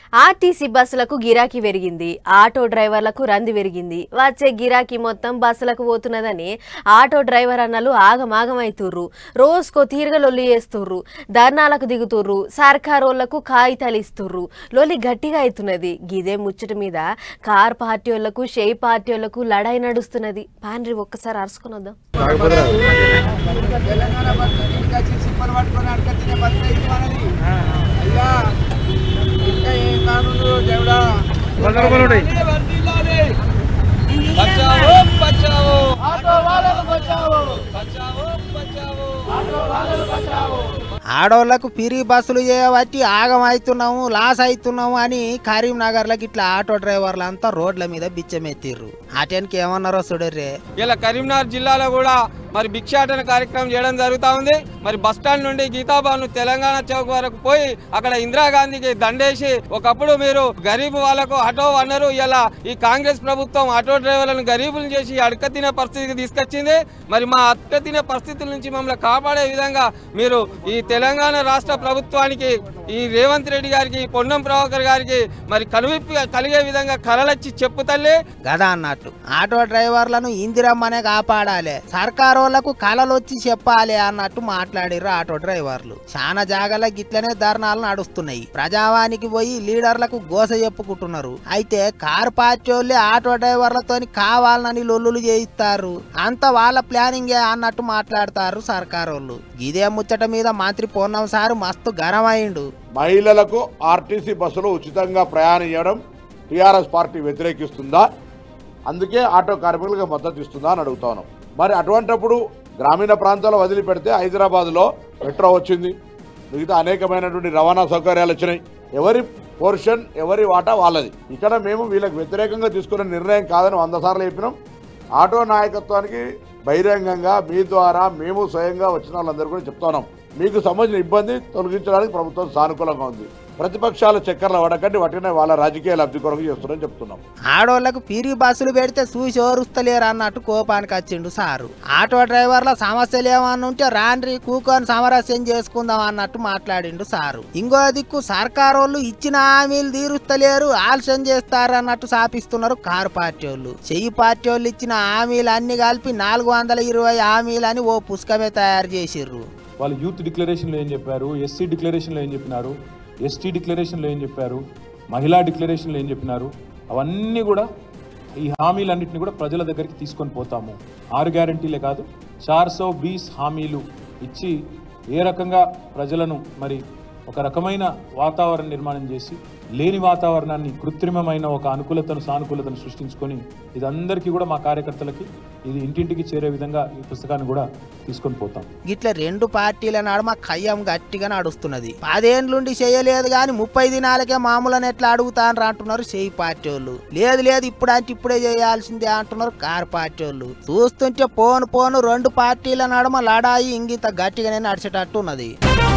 RTC బస్సులకు గిరాకీ పెరిగింది auto డ్రైవర్లకు రంది పెరిగింది వచ్చే గిరాకీ మొత్తం బస్సులకు పోతున్నదని ఆటో డ్రైవర్ అన్నలు ఆగమాగమైతుర్రు రోజుకో తీరుగా లొల్లి చేస్తుర్రు ధర్నాలకు దిగుతుర్రు సర్కారోళ్లకు కాగితాలు ఇస్తుర్రు లొల్లి గట్టిగా అవుతున్నది గిదే ముచ్చట మీద కార్ పార్టీ వాళ్ళకు షేయి పార్టీ వాళ్ళకు లడాయి నడుస్తున్నది పాండ్రి ఒక్కసారి అరుచుకొని వద్దాం తెలంగాణ బస్సు ఇంకా సిప్పలు పట్టుకొని అడక తినే బస్సు ఇది మనది అయ్యా ఇంకా ఏం కానుండు దేవుడా బచావో బచావో ఆటో వాళ్ళకు బచావో బచావో బచావో ఆడోళ్లకు పిరి బస్సులు చేయబట్టి ఆగం అవుతున్నాము లాస్ అవుతున్నాము అని కరీంనగర్లకు ఇట్లా ఆటో డ్రైవర్లు అంతా రోడ్ల మీద బిచ్చమెత్తిర్రు అటెన్కి ఏమన్నారో చూడర్రే ఇలా కరీంనగర్ జిల్లాలో కూడా మరి భిక్షాటన కార్యక్రమం చేయడం జరుగుతూ ఉంది మరి బస్ స్టాండ్ నుండి గీతాబాను తెలంగాణ చౌక్ వరకు పోయి అక్కడ ఇందిరాగాంధీకి దండేసి ఒకప్పుడు మీరు గరీబ్ వాళ్ళకు ఆటో అన్నారు ఇలా ఈ కాంగ్రెస్ ప్రభుత్వం ఆటో డ్రైవర్లను గరీబులు చేసి అడక తినే పరిస్థితికి తీసుకొచ్చింది మరి మా అడక తినే పరిస్థితుల నుంచి మమ్మల్ని కాపాడే విధంగా మీరు ఈ తెలంగాణ రాష్ట్ర ప్రభుత్వానికి ఈ రేవంత్ రెడ్డి గారికి పొన్నం ప్రభాకర్ గారికి మరి కనువిప్పి కలిగే విధంగా కలలచ్చి చెప్పు తల్లి గదా అన్నట్టు ఆటో డ్రైవర్లను ఇందిరమ్మనే కాపాడాలి సర్కారోళ్లకు కలలు వచ్చి చెప్పాలి అన్నట్టు మాట్లాడిర్రు ఆటో డ్రైవర్లు చాలా జాగాల గిట్లనే ధర్నాలు నడుస్తున్నాయి ప్రజావానికి పోయి లీడర్లకు గోస చెప్పుకుంటున్నారు అయితే కార్ పార్టీ వాళ్ళే ఆటో డ్రైవర్లతోని కావాలని లొల్లులు చేయిస్తారు అంత వాళ్ళ ప్లానింగే అన్నట్టు మాట్లాడతారు సర్కారోళ్ళు ఇదే ముచ్చట మీద మంత్రి పొన్నం సారు మస్తు గరమైండు మహిళలకు ఆర్టీసీ బస్సులో ఉచితంగా ప్రయాణం చేయడం టీఆర్ఎస్ పార్టీ వ్యతిరేకిస్తుందా అందుకే ఆటో కార్మికులకు మద్దతు ఇస్తుందా అని అడుగుతాను మరి అటువంటప్పుడు గ్రామీణ ప్రాంతాల్లో వదిలిపెడితే హైదరాబాద్లో మెట్రో వచ్చింది మిగతా అనేకమైనటువంటి రవాణా సౌకర్యాలు వచ్చినాయి ఎవరి పోర్షన్ ఎవరి వాటా వాళ్ళది ఇక్కడ మేము వీళ్ళకి వ్యతిరేకంగా తీసుకున్న నిర్ణయం కాదని వంద సార్లు చెప్పినాం ఆటో నాయకత్వానికి బహిరంగంగా మీ ద్వారా మేము స్వయంగా వచ్చిన వాళ్ళందరూ కూడా చెప్తున్నాం మీకు సంబంధించిన ఇబ్బంది తొలగించడానికి ప్రభుత్వం సానుకూలంగా ఉంది ప్రతిపక్షాల చక్కర్లు పడకండి వాటినే వాళ్ళ రాజకీయ లబ్ధి కొరకు చేస్తున్నారని చెప్తున్నాం ఆడోళ్లకు పీరి బస్సులు పెడితే చూసి ఓరుస్తలేరు అన్నట్టు కోపానికి వచ్చిండు సారు ఆటో డ్రైవర్ల సమస్యలు ఏమన్నా ఉంటే రాండ్రి కూకొని సమరస్యం చేసుకుందాం అన్నట్టు మాట్లాడిండు సారు ఇంకో దిక్కు సర్కారోళ్ళు ఇచ్చిన హామీలు తీరుస్తలేరు ఆలస్యం చేస్తారు అన్నట్టు సాపిస్తున్నారు కారు పార్టీ వాళ్ళు చెయ్యి పార్టీ వాళ్ళు ఇచ్చిన హామీలు అన్ని కలిపి నాలుగు వందల ఇరవై హామీలని ఓ పుస్తకమే తయారు చేసిర్రు వాళ్ళు యూత్ డిక్లరేషన్లో ఏం చెప్పారు ఎస్సీ డిక్లరేషన్లో ఏం చెప్పినారు ఎస్టీ డిక్లరేషన్లో ఏం చెప్పారు మహిళా డిక్లరేషన్లో ఏం చెప్పినారు అవన్నీ కూడా ఈ హామీలన్నింటినీ కూడా ప్రజల దగ్గరికి తీసుకొని పోతాము ఆరు గ్యారంటీలే కాదు చార్ సో బీస్ హామీలు ఇచ్చి ఏ రకంగా ప్రజలను మరి ఒక రకమైన వాతావరణ నిర్మాణం చేసి లేని వాతావరణాన్ని కృత్రిమమైన ఒక అనుకూలతను సానుకూలతను సృష్టించుకొని ఇది అందరికీ కూడా మా కార్యకర్తలకి ఇది ఇంటింటికి చేరే విధంగా ఈ పుస్తకాన్ని కూడా తీసుకొని పోతాం గిట్ల రెండు పార్టీల నడుమ ఖయ్యం గట్టిగా నడుస్తున్నది పదేండ్లుండి చేయలేదు గాని ముప్పై దినాలకే మామూలని ఎట్లా అడుగుతాను అంటున్నారు చేయి పార్టీ వాళ్ళు లేదు లేదు ఇప్పుడు అంటే ఇప్పుడే చేయాల్సిందే అంటున్నారు కారు పార్టీ వాళ్ళు చూస్తుంటే పోను పోను రెండు పార్టీల నడుమ లడాయి ఇంగిత గట్టిగానే నడిచేటట్టు ఉన్నది